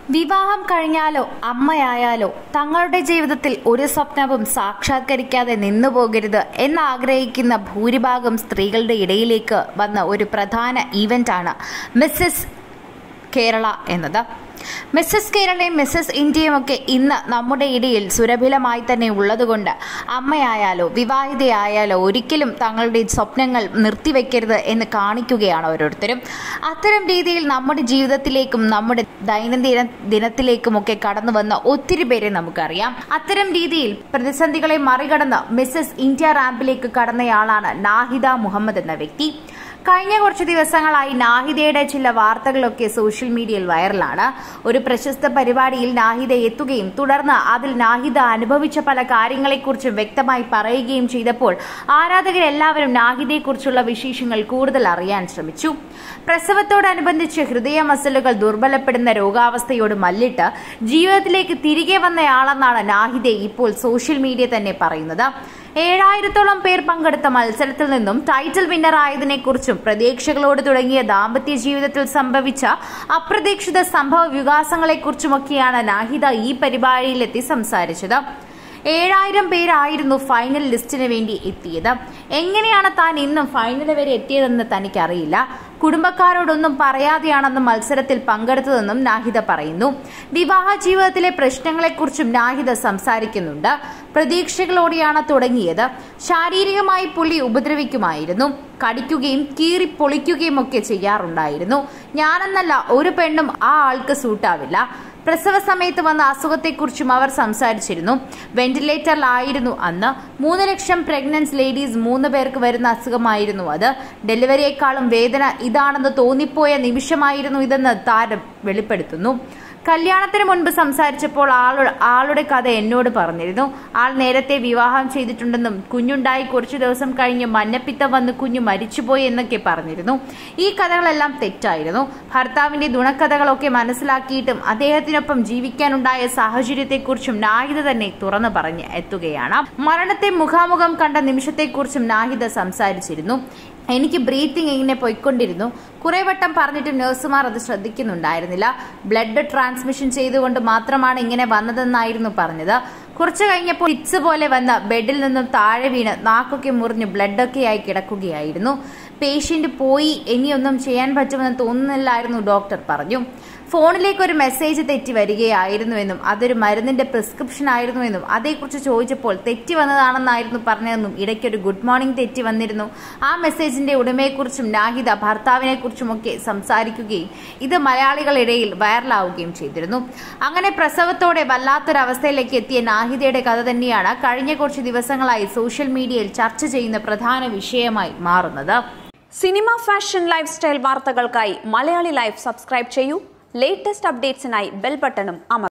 വിവാഹം കഴിഞ്ഞാലോ അമ്മയായാലോ തങ്ങളുടെ ജീവിതത്തിൽ ഒരു സ്വപ്നവും സാക്ഷാത്കരിക്കാതെ നിന്നുപോകരുത് എന്നാഗ്രഹിക്കുന്ന ഭൂരിഭാഗം സ്ത്രീകളുടെ ഇടയിലേക്ക് വന്ന ഒരു പ്രധാന ഈവൻ്റാണ് മിസ്സസ് കേരള എന്നത് മിസ്സസ് കേരളയും മിസ്സസ് ഇന്ത്യയും ഒക്കെ ഇന്ന് നമ്മുടെ ഇടയിൽ സുരഭിലമായി തന്നെ ഉള്ളതുകൊണ്ട് അമ്മയായാലോ വിവാഹിതയായാലോ ഒരിക്കലും തങ്ങളുടെ സ്വപ്നങ്ങൾ നിർത്തിവെക്കരുത് എന്ന് കാണിക്കുകയാണ് ഓരോരുത്തരും അത്തരം രീതിയിൽ നമ്മുടെ ജീവിതത്തിലേക്കും നമ്മുടെ ദൈനംദിന ദിനത്തിലേക്കുമൊക്കെ കടന്നു വന്ന ഒത്തിരി പേരെ നമുക്കറിയാം അത്തരം രീതിയിൽ പ്രതിസന്ധികളെ മറികടന്ന് മിസ്സസ് ഇന്ത്യ റാമ്പിലേക്ക് കടന്നയാളാണ് നാഹിദ മുഹമ്മദ് എന്ന വ്യക്തി കഴിഞ്ഞ കുറച്ച് ദിവസങ്ങളായി നാഹിദയുടെ ചില വാർത്തകളൊക്കെ സോഷ്യൽ മീഡിയയിൽ വൈറലാണ് ഒരു പ്രശസ്ത പരിപാടിയിൽ നാഹിദ എത്തുകയും തുടർന്ന് അതിൽ നാഹിദ അനുഭവിച്ച പല കാര്യങ്ങളെക്കുറിച്ചും വ്യക്തമായി പറയുകയും ചെയ്തപ്പോൾ ആരാധകരെല്ലാവരും നാഹിദയെക്കുറിച്ചുള്ള വിശേഷങ്ങൾ കൂടുതൽ അറിയാൻ ശ്രമിച്ചു പ്രസവത്തോടനുബന്ധിച്ച് ഹൃദയ മസിലുകൾ ദുർബലപ്പെടുന്ന രോഗാവസ്ഥയോട് മല്ലിട്ട് ജീവിതത്തിലേക്ക് തിരികെ വന്നയാളെന്നാണ് നാഹിദെ ഇപ്പോൾ സോഷ്യൽ മീഡിയ തന്നെ പറയുന്നത് ഏഴായിരത്തോളം പേർ പങ്കെടുത്ത മത്സരത്തിൽ നിന്നും ടൈറ്റിൽ വിന്നർ ആയതിനെക്കുറിച്ചും പ്രതീക്ഷകളോട് തുടങ്ങിയ ദാമ്പത്യ ജീവിതത്തിൽ സംഭവിച്ച അപ്രതീക്ഷിത സംഭവ വികാസങ്ങളെക്കുറിച്ചുമൊക്കെയാണ് നാഹിദ ഈ പരിപാടിയിലെത്തി സംസാരിച്ചത് ഏഴായിരം പേരായിരുന്നു ഫൈനൽ ലിസ്റ്റിന് വേണ്ടി എത്തിയത് എങ്ങനെയാണ് താൻ ഇന്നും ഫൈനൽ വരെ എത്തിയതെന്ന് തനിക്കറിയില്ല കുടുംബക്കാരോടൊന്നും പറയാതെയാണെന്ന് മത്സരത്തിൽ പങ്കെടുത്തതെന്നും നാഹിദ പറയുന്നു വിവാഹ ജീവിതത്തിലെ പ്രശ്നങ്ങളെക്കുറിച്ചും നാഹിദ സംസാരിക്കുന്നുണ്ട് പ്രതീക്ഷകളോടെയാണ് തുടങ്ങിയത് ശാരീരികമായി പുള്ളി ഉപദ്രവിക്കുമായിരുന്നു കടിക്കുകയും കീറി പൊളിക്കുകയും ഒക്കെ ചെയ്യാറുണ്ടായിരുന്നു ഞാനെന്നല്ല ഒരു പെണ്ണും ആ ആൾക്ക് സൂട്ടാവില്ല പ്രസവ സമയത്ത് വന്ന അസുഖത്തെക്കുറിച്ചും അവർ സംസാരിച്ചിരുന്നു വെന്റിലേറ്ററിലായിരുന്നു അന്ന് മൂന്ന് ലക്ഷം പ്രഗ്നൻസ് ലേഡീസ് മൂന്ന് പേർക്ക് വരുന്ന അസുഖമായിരുന്നു അത് ഡെലിവറിയേക്കാളും വേദന ഇതാണെന്ന് തോന്നിപ്പോയ നിമിഷമായിരുന്നു ഇതെന്ന് താരം വെളിപ്പെടുത്തുന്നു കല്യാണത്തിന് മുൻപ് സംസാരിച്ചപ്പോൾ ആളുടെ ആളുടെ കഥ എന്നോട് പറഞ്ഞിരുന്നു ആൾ നേരത്തെ വിവാഹം ചെയ്തിട്ടുണ്ടെന്നും കുഞ്ഞുണ്ടായി കുറച്ചു ദിവസം കഴിഞ്ഞ് മഞ്ഞപ്പിത്തം വന്ന് കുഞ്ഞു മരിച്ചുപോയി എന്നൊക്കെ പറഞ്ഞിരുന്നു ഈ കഥകളെല്ലാം തെറ്റായിരുന്നു ഭർത്താവിന്റെ ഗുണക്കഥകളൊക്കെ മനസ്സിലാക്കിയിട്ടും അദ്ദേഹത്തിനൊപ്പം ജീവിക്കാനുണ്ടായ സാഹചര്യത്തെക്കുറിച്ചും നാഹിദ തന്നെ തുറന്നു പറഞ്ഞ് എത്തുകയാണ് മരണത്തെ മുഖാമുഖം കണ്ട നിമിഷത്തെക്കുറിച്ചും നാഹിദ സംസാരിച്ചിരുന്നു എനിക്ക് ബ്രീത്തിങ് ഇങ്ങനെ പോയിക്കൊണ്ടിരുന്നു കുറെ വട്ടം പറഞ്ഞിട്ട് നഴ്സുമാർ അത് ശ്രദ്ധിക്കുന്നുണ്ടായിരുന്നില്ല ബ്ലഡ് ട്രാൻസ്മിഷൻ ചെയ്തുകൊണ്ട് മാത്രമാണ് ഇങ്ങനെ വന്നതെന്നായിരുന്നു പറഞ്ഞത് കുറച്ചു കഴിഞ്ഞപ്പോൾ ഇറ്റ്സ് പോലെ വന്ന് ബെഡിൽ നിന്നും താഴെ വീണ് നാക്കൊക്കെ മുറിഞ്ഞ് ബ്ലഡൊക്കെ ആയി കിടക്കുകയായിരുന്നു പേഷ്യന്റ് പോയി ഇനിയൊന്നും ചെയ്യാൻ പറ്റുമെന്ന് തോന്നുന്നില്ലായിരുന്നു ഡോക്ടർ പറഞ്ഞു ഫോണിലേക്ക് ഒരു മെസ്സേജ് തെറ്റി വരികയായിരുന്നുവെന്നും അതൊരു മരുന്നിന്റെ പ്രിസ്ക്രിപ്ഷൻ ആയിരുന്നുവെന്നും അതേക്കുറിച്ച് ചോദിച്ചപ്പോൾ തെറ്റി വന്നതാണെന്നായിരുന്നു പറഞ്ഞതെന്നും ഇടയ്ക്കൊരു ഗുഡ് മോർണിംഗ് തെറ്റി വന്നിരുന്നു ആ മെസ്സേജിന്റെ ഉടമയെക്കുറിച്ചും നാഹിദ ഭർത്താവിനെക്കുറിച്ചുമൊക്കെ സംസാരിക്കുകയും ഇത് മലയാളികളിടയിൽ വൈറലാവുകയും ചെയ്തിരുന്നു അങ്ങനെ പ്രസവത്തോടെ വല്ലാത്തൊരവസ്ഥയിലേക്ക് എത്തിയ നാഹിദയുടെ കഥ തന്നെയാണ് കഴിഞ്ഞ കുറച്ച് ദിവസങ്ങളായി സോഷ്യൽ മീഡിയയിൽ ചർച്ച ചെയ്യുന്ന പ്രധാന വിഷയമായി മാറുന്നത് സിനിമ ഫാഷൻ ലൈഫ് സ്റ്റൈൽ വാർത്തകൾക്കായി മലയാളി ലൈഫ് സബ്സ്ക്രൈബ് ചെയ്യൂ ലേറ്റസ്റ്റ് അപ്ഡേറ്റ്സിനായി ബെൽ ബട്ടണും അമർ